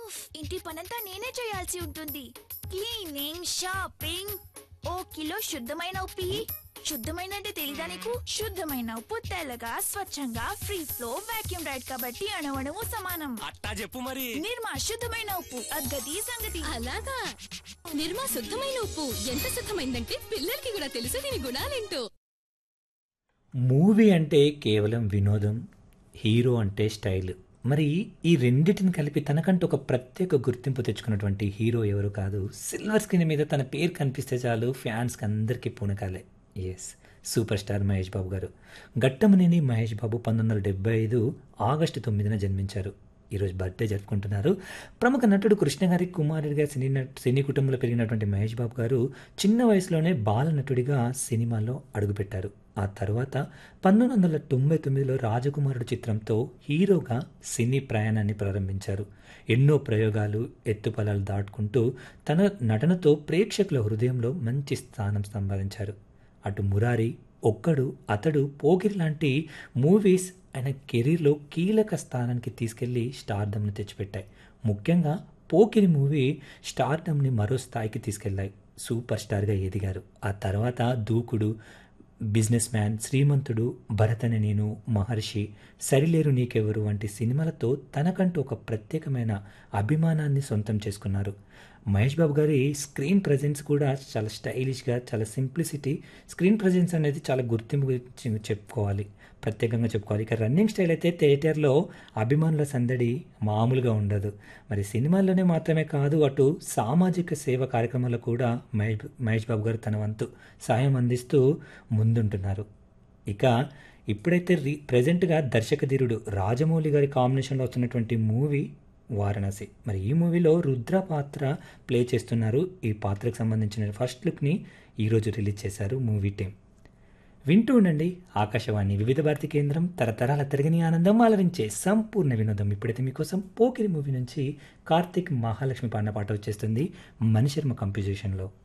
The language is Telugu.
ఉఫ్ ఇంటి పనంతా నేనే చేయాల్సి ఉంటుంది క్లీనింగ్ షాపింగ్ ఓ కిలో శుద్ధమైన ఉప్పు ఇయ్యి. శుద్ధమైన అంటే తెలీదా నీకు శుద్ధమైన ఉప్పు తెల్లగా స్వచ్ఛంగా ఫ్రీ ఫ్లో వాక్యూమ్ రైడ్ కాబట్టి అణవణము సమానం అట్టా చెప్పు మరి నిర్మా శుద్ధమైన ఉప్పు అగ్గది సంగతి అలాగా నిర్మా శుద్ధమైన ఉప్పు ఎంత శుద్ధమైందంటే పిల్లలకి కూడా తెలుసు దీని గుణాలేంటో మూవీ అంటే కేవలం వినోదం హీరో అంటే స్టైల్ మరి ఈ రెండిటిని కలిపి తనకంటూ ఒక ప్రత్యేక గుర్తింపు తెచ్చుకున్నటువంటి హీరో ఎవరు కాదు సిల్వర్ స్క్రీన్ మీద తన పేరు కనిపిస్తే చాలు ఫ్యాన్స్కి అందరికీ పూనకాలే yes super star Mahesh Babu garu Ghattamaneni Mahesh బాబు పంతొమ్మిది వందల డెబ్బై ఐదు ఆగస్టు తొమ్మిదిన జన్మించారు ఈరోజు బర్త్డే జరుపుకుంటున్నారు ప్రముఖ నటుడు కృష్ణ గారి కుమారుడిగా సినీ నట్ సినీ కుటుంబంలో పెరిగినటువంటి మహేష్ బాబు గారు చిన్న వయసులోనే బాల నటుడిగా సినిమాలో అడుగుపెట్టారు ఆ తర్వాత పంతొమ్మిది వందల తొంభై తొమ్మిదిలో రాజకుమారుడు చిత్రంతో హీరోగా సినీ ప్రయాణాన్ని ప్రారంభించారు ఎన్నో ప్రయోగాలు ఎత్తుపలాలు దాటుకుంటూ తన నటనతో ప్రేక్షకుల హృదయంలో మంచి స్థానం సంపాదించారు అటు మురారి ఒక్కడు అతడు పోకిరి లాంటి మూవీస్ ఆయన కెరీర్లో కీలక స్థానానికి తీసుకెళ్లి స్టార్డమ్ని తెచ్చిపెట్టాయి ముఖ్యంగా పోకిరి మూవీ స్టార్డమ్ని మరో స్థాయికి తీసుకెళ్లాయి సూపర్ స్టార్గా ఎదిగారు ఆ తర్వాత దూకుడు బిజినెస్ మ్యాన్ శ్రీమంతుడు భరతని నేను మహర్షి సరిలేరు నీకెవరు వంటి సినిమాలతో తనకంటూ ఒక ప్రత్యేకమైన అభిమానాన్ని సొంతం చేసుకున్నారు మహేష్ బాబు గారి స్క్రీన్ ప్రజెన్స్ కూడా చాలా స్టైలిష్గా చాలా సింప్లిసిటీ స్క్రీన్ ప్రజెన్స్ అనేది చాలా గుర్తింపు గురించి చెప్పుకోవాలి ప్రత్యేకంగా చెప్పుకోవాలి ఇక రన్నింగ్ స్టైల్ అయితే థియేటర్లో అభిమానుల సందడి మామూలుగా ఉండదు మరి సినిమాల్లోనే మాత్రమే కాదు అటు సామాజిక సేవ కార్యక్రమాల్లో కూడా మహేష్ మహేష్ బాబు గారు తన వంతు సాయం అందిస్తూ ముందుంటున్నారు ఇక ఇప్పుడైతే రీ ప్రజెంట్గా దర్శకధీరుడు రాజమౌళి గారి కాంబినేషన్లో వస్తున్నటువంటి మూవీ వారణాసి మరి ఈ మూవీలో రుద్ర పాత్ర ప్లే చేస్తున్నారు ఈ పాత్రకు సంబంధించిన ఫస్ట్ లుక్ని ఈరోజు రిలీజ్ చేశారు మూవీ టీం వింటూ ఉండండి ఆకాశవాణి వివిధ భారతి కేంద్రం తరతరాల తిరగని ఆనందం ఆలరించే సంపూర్ణ వినోదం ఇప్పుడైతే మీకోసం పోకిరి మూవీ నుంచి కార్తిక్ మహాలక్ష్మి పాడిన పాట వచ్చేస్తుంది మణిశర్మ కంపోజిషన్లో